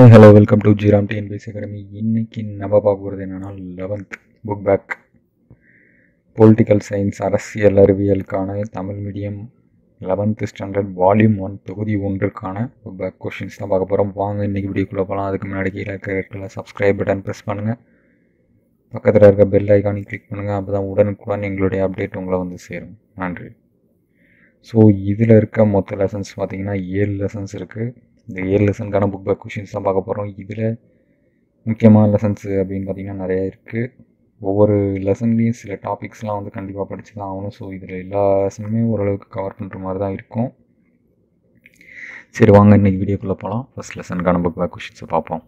hi hello welcome to Jeeram TNPSC academy இன்னைக்கு நம்ம பார்க்க போகிறது என்னென்னா eleventh book back political science அரசியல் அறிவியலுக்கான Tamil medium eleventh standard volume one தொகுதி ஒன்றுக்கான புக் பேக் கொஷின்ஸ் தான் பார்க்க போகிறோம் வாங்க இன்றைக்கி வீடியோக்குள்ளே போகலாம் அதுக்கு முன்னாடி கீழே இருக்கிற இடத்துல சப்ஸ்கிரைப் பட்டன் ப்ரெஸ் பண்ணுங்கள் பக்கத்தில் இருக்க பெல் ஐக்கானி கிளிக் பண்ணுங்கள் அப்போ தான் உடனுக்குடன் எங்களுடைய அப்டேட் உங்களை வந்து சேரும் நன்றி ஸோ இதில் இருக்க மொத்த லெசன்ஸ் பார்த்தீங்கன்னா ஏழு லெசன்ஸ் இருக்குது இந்த ஏழு லெசனுக்கான புக் பேக் கொஷின்ஸ் தான் பார்க்க போகிறோம் இதில் முக்கியமான லெசன்ஸ் அப்படின்னு பார்த்தீங்கன்னா நிறைய இருக்குது ஒவ்வொரு லெசன்லேயும் சில டாபிக்ஸ்லாம் வந்து கண்டிப்பாக படித்து தான் ஆகணும் ஸோ இதில் எல்லா லெசனுமே ஓரளவுக்கு கவர் பண்ணுற மாதிரி தான் இருக்கும் சரி வாங்க இன்றைக்கி வீடியோக்குள்ளே போகலாம் ஃபஸ்ட் லெசனுக்கான புக் பேக் கொஷின்ஸை பார்ப்போம்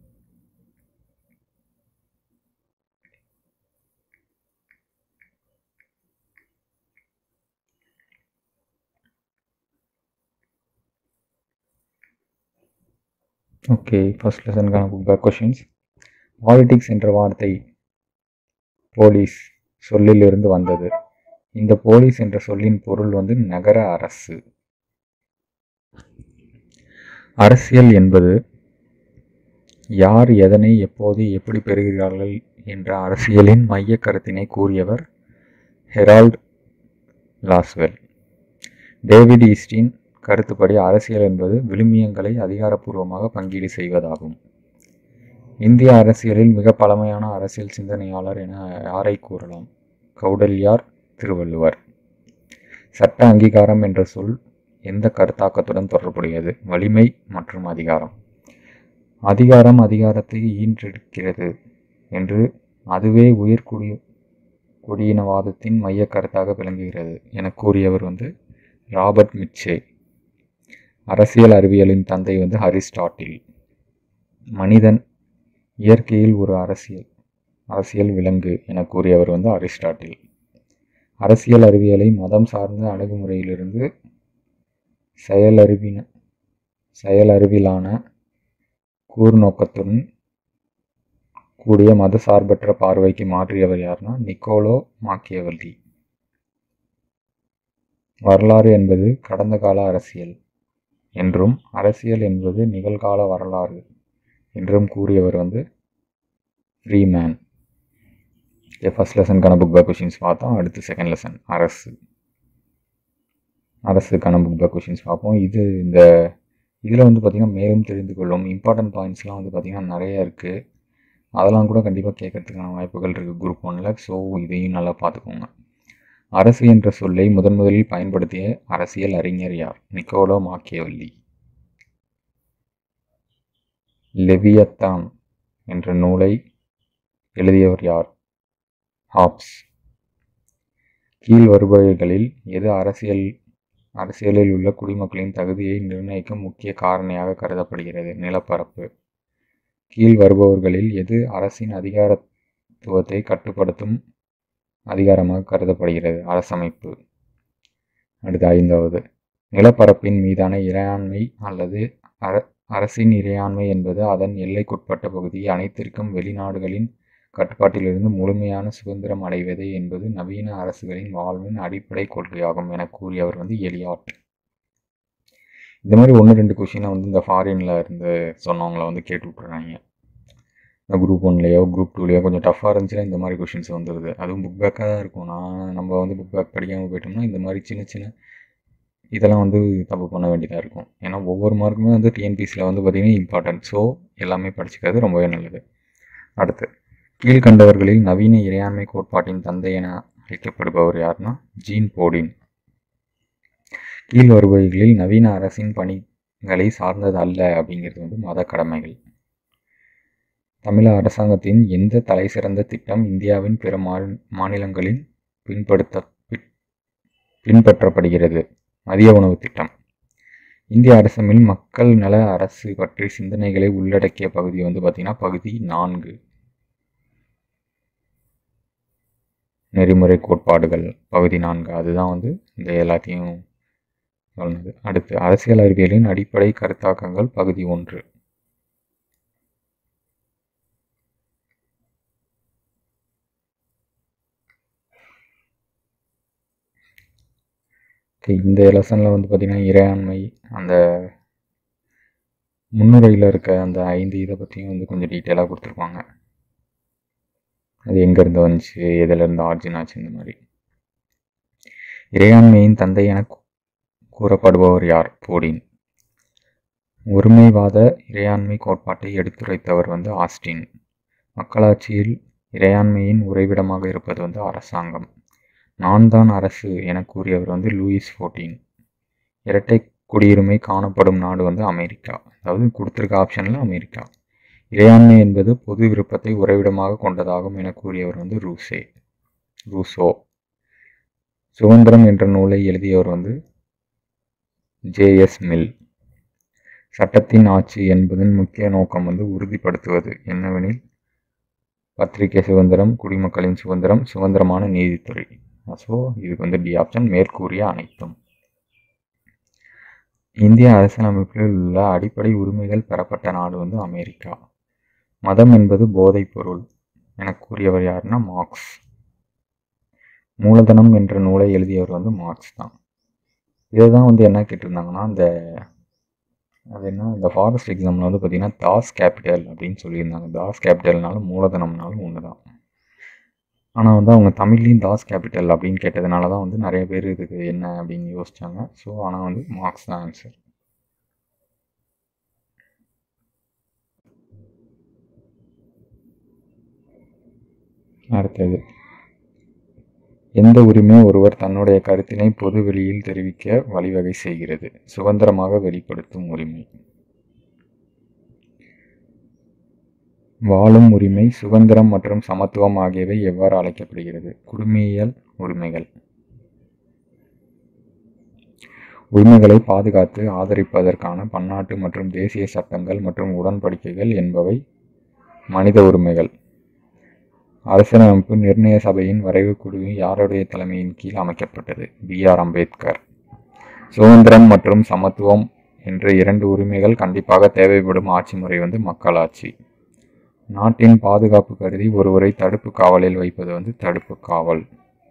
ஓகே ஃபர்ஸ்ட் லெசனுக்கான புக் பேக் கொஷின்ஸ் பாலிடிக்ஸ் என்ற வார்த்தை போலீஸ் சொல்லிலிருந்து வந்தது இந்த போலீஸ் என்ற சொல்லின் பொருள் வந்து நகர அரசு அரசியல் என்பது யார் எதனை எப்போது எப்படி பெறுகிறார்கள் என்ற அரசியலின் மைய கருத்தினை கூறியவர் ஹெரால்ட் லாஸ்வெல் டேவிட் ஈஸ்டின் கருத்துப்படி அரசியல் என்பது விழுமியங்களை அதிகாரப்பூர்வமாக பங்கீடு செய்வதாகும் இந்திய அரசியலில் மிக பழமையான அரசியல் சிந்தனையாளர் என யாரை கூறலாம் கௌடல்யார் திருவள்ளுவர் சட்ட அங்கீகாரம் என்ற சொல் எந்த கருத்தாக்கத்துடன் தொடர்புடையது வலிமை மற்றும் அதிகாரம் அதிகாரம் அதிகாரத்தை ஈன்றெடுக்கிறது என்று அதுவே உயர்குடி குடியினவாதத்தின் மைய கருத்தாக விளங்குகிறது என கூறியவர் வந்து ராபர்ட் மிச்சே அரசியல் அறிவியலின் தந்தை வந்து அரிஸ்டாட்டில் மனிதன் இயற்கையில் ஒரு அரசியல் அரசியல் விலங்கு என கூறியவர் வந்து அரிஸ்டாட்டில் அரசியல் அறிவியலை மதம் சார்ந்த அணுகுமுறையிலிருந்து செயலறிவின செயலறிவிலான கூர்நோக்கத்துடன் கூடிய மத சார்பற்ற பார்வைக்கு மாற்றியவர் யார்னா நிக்கோலோ மாக்கியவல்லி வரலாறு என்பது கடந்த கால அரசியல் என்றும் அரசியல் என்பது நிகழ்கால வரலாறு என்றும் கூறியவர் வந்து ஃப்ரீமேன் ஃபர்ஸ்ட் லெசனுக்கான புக் பேக் கொஷின்ஸ் பார்த்தோம் அடுத்து செகண்ட் லெசன் அரசு அரசுக்கான புக் பேக் கொஷின்ஸ் பார்ப்போம் இது இந்த இதில் வந்து பார்த்திங்கன்னா மேலும் தெரிந்து கொள்ளும் இம்பார்ட்டன்ட் பாயிண்ட்ஸ்லாம் வந்து பார்த்திங்கன்னா நிறைய இருக்குது அதெல்லாம் கூட கண்டிப்பாக கேட்கறதுக்கான வாய்ப்புகள் இருக்குது குரூப் ஒன்றில் ஸோ இதையும் நல்லா பார்த்துக்கோங்க அரசு என்ற சொல்லை முதன் முதலில் பயன்படுத்திய அரசியல் அறிஞர் யார் நிக்கோலோ மாக்கியவல்லி லெவியத்தான் என்ற நூலை எழுதியவர் யார் ஹாப்ஸ் கீழ் வருபவைகளில் எது அரசியல் அரசியலில் உள்ள குடிமக்களின் தகுதியை நிர்ணயிக்கும் முக்கிய காரணியாக கருதப்படுகிறது நிலப்பரப்பு கீழ் வருபவர்களில் எது அரசின் அதிகாரத்துவத்தை கட்டுப்படுத்தும் அதிகாரமாக கருதப்படுகிறது அரசமைப்பு அடுத்து ஐந்தாவது நிலப்பரப்பின் மீதான இறையாண்மை அல்லது அர அரசின் இறையாண்மை என்பது அதன் எல்லைக்குட்பட்ட பகுதி அனைத்திற்கும் வெளிநாடுகளின் கட்டுப்பாட்டிலிருந்து முழுமையான சுதந்திரம் அடைவது என்பது நவீன அரசுகளின் வாழ்வின் அடிப்படை கொள்கையாகும் என கூறியவர் வந்து எலியாட் இந்த மாதிரி ஒன்று ரெண்டு கொஷினை வந்து இந்த ஃபாரினில் இருந்து சொன்னவங்கள வந்து கேட்டு விட்டுறாங்க இந்த குரூப் ஒன்லேயோ குரூப் டூலேயோ கொஞ்சம் டஃப்பாக இருந்துச்சுன்னா இந்த மாதிரி கொஷின்ஸ் வந்துடுது அதுவும் புக் பேக்காக தான் இருக்கும் நான் நம்ம வந்து புக் பேக் படிக்காமல் போயிட்டோம்னா இந்த மாதிரி சின்ன சின்ன இதெல்லாம் வந்து தப்பு பண்ண வேண்டியதாக இருக்கும் ஏன்னா ஒவ்வொரு மார்க்குமே வந்து டிஎன்பிசியில் வந்து பார்த்திங்கன்னா இம்பார்ட்டன்ட் ஸோ எல்லாமே படிச்சுக்கிறது ரொம்பவே நல்லது அடுத்து கீழ்கண்டவர்களில் நவீன இறையாண்மை கோட்பாட்டின் தந்தை என அழைக்கப்படுபவர் யாருன்னா ஜீன் போடின் கீழ் வருபவைகளில் நவீன அரசின் பணிகளை சார்ந்தது அல்ல அப்படிங்கிறது வந்து மத கடமைகள் தமிழக அரசாங்கத்தின் எந்த தலை சிறந்த திட்டம் இந்தியாவின் பிற மாநிலங்களில் பின்படுத்த பின்பற்றப்படுகிறது மதிய உணவு திட்டம் இந்திய அரசமில் மக்கள் நல அரசு பற்றி சிந்தனைகளை உள்ளடக்கிய பகுதி வந்து பார்த்திங்கன்னா பகுதி நான்கு நெறிமுறை கோட்பாடுகள் பகுதி நான்கு அதுதான் வந்து இந்த எல்லாத்தையும் சொன்னது அடுத்து அரசியல் அறிவியலின் அடிப்படை கருத்தாக்கங்கள் பகுதி ஒன்று இந்த லெசனில் வந்து பார்த்திங்கன்னா இறையாண்மை அந்த முன்னுரையில் இருக்க அந்த ஐந்து இதை பற்றியும் வந்து கொஞ்சம் டீட்டெயிலாக கொடுத்துருப்பாங்க அது எங்கேருந்து வந்துச்சு எதுலேருந்து ஆர்ஜின் ஆச்சு இந்த மாதிரி இறையாண்மையின் தந்தை என கூ- கூறப்படுபவர் யார் போடின் ஒருமைவாத இறையாண்மை கோட்பாட்டை எடுத்துரைத்தவர் வந்து ஆஸ்டின் மக்களாட்சியில் இறையாண்மையின் உறைவிடமாக இருப்பது வந்து அரசாங்கம் நான் தான் அரசு என கூறியவர் வந்து லூயிஸ் ஃபோர்டீன் இரட்டை குடியுரிமை காணப்படும் நாடு வந்து அமெரிக்கா அதாவது கொடுத்துருக்க ஆப்ஷனில் அமெரிக்கா இறையாண்மை என்பது பொது விருப்பத்தை உறைவிடமாக கொண்டதாகும் என கூறியவர் வந்து ரூசே ரூசோ சுதந்திரம் என்ற நூலை எழுதியவர் வந்து ஜேஎஸ் மில் சட்டத்தின் ஆட்சி என்பதன் முக்கிய நோக்கம் வந்து உறுதிப்படுத்துவது என்னவெனில் பத்திரிகை சுதந்திரம் குடிமக்களின் சுதந்திரம் சுதந்திரமான நீதித்துறை ஸோ இதுக்கு வந்து டி ஆப்ஷன் மேற்கூறிய அனைத்தும் இந்திய அரசியலமைப்பில் உள்ள அடிப்படை உரிமைகள் பெறப்பட்ட நாடு வந்து அமெரிக்கா மதம் என்பது போதைப் பொருள் என கூறியவர் யாருன்னா மார்க்ஸ் மூலதனம் என்ற நூலை எழுதியவர் வந்து மார்க்ஸ் தான் இதுதான் வந்து என்ன கேட்டிருந்தாங்கன்னா அந்த அது என்ன இந்த ஃபாரஸ்ட் எக்ஸாமில் வந்து பார்த்தீங்கன்னா தாஸ் கேபிட்டல் அப்படின்னு சொல்லியிருந்தாங்க தாஸ் கேபிட்டல்னாலும் மூலதனம்னாலும் ஒன்று தான் ஆனால் வந்து அவங்க தமிழ்லேயும் தாஸ் கேபிட்டல் அப்படின்னு கேட்டதுனால தான் வந்து நிறைய பேர் இதுக்கு என்ன அப்படின்னு யோசிச்சாங்க ஸோ ஆனால் வந்து மார்க்ஸ் தான் ஆன்சர் அடுத்தது எந்த உரிமை ஒருவர் தன்னுடைய கருத்தினை பொது வெளியில் தெரிவிக்க வழிவகை செய்கிறது சுதந்திரமாக வெளிப்படுத்தும் உரிமை வாழும் உரிமை சுதந்திரம் மற்றும் சமத்துவம் ஆகியவை எவ்வாறு அழைக்கப்படுகிறது குடிமையியல் உரிமைகள் உரிமைகளை பாதுகாத்து ஆதரிப்பதற்கான பன்னாட்டு மற்றும் தேசிய சட்டங்கள் மற்றும் உடன்படிக்கைகள் என்பவை மனித உரிமைகள் அரசியலமைப்பு நிர்ணய சபையின் வரைவு குழு யாருடைய தலைமையின் கீழ் அமைக்கப்பட்டது பி ஆர் அம்பேத்கர் சுதந்திரம் மற்றும் சமத்துவம் என்ற இரண்டு உரிமைகள் கண்டிப்பாக தேவைப்படும் ஆட்சி முறை வந்து மக்களாட்சி நாட்டின் பாதுகாப்பு கருதி ஒருவரை தடுப்பு காவலில் வைப்பது வந்து தடுப்பு காவல்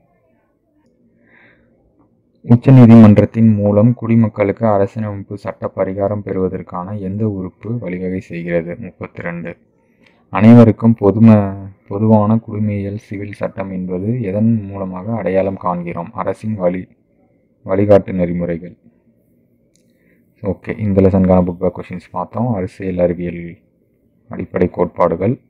உச்சநீதிமன்றத்தின் மூலம் குடிமக்களுக்கு அரசியலமைப்பு சட்ட பரிகாரம் பெறுவதற்கான எந்த உறுப்பு வழிவகை செய்கிறது முப்பத்தி ரெண்டு அனைவருக்கும் பொதும பொதுவான குடிமையியல் சிவில் சட்டம் என்பது எதன் மூலமாக அடையாளம் காண்கிறோம் அரசின் வழி வழிகாட்டு நெறிமுறைகள் ஓகே இந்த லெசனுக்கான புக் பேக் கொஷின்ஸ் பார்த்தோம் அரசியல் அறிவியல் அடிப்படை கோட்பாடுகள்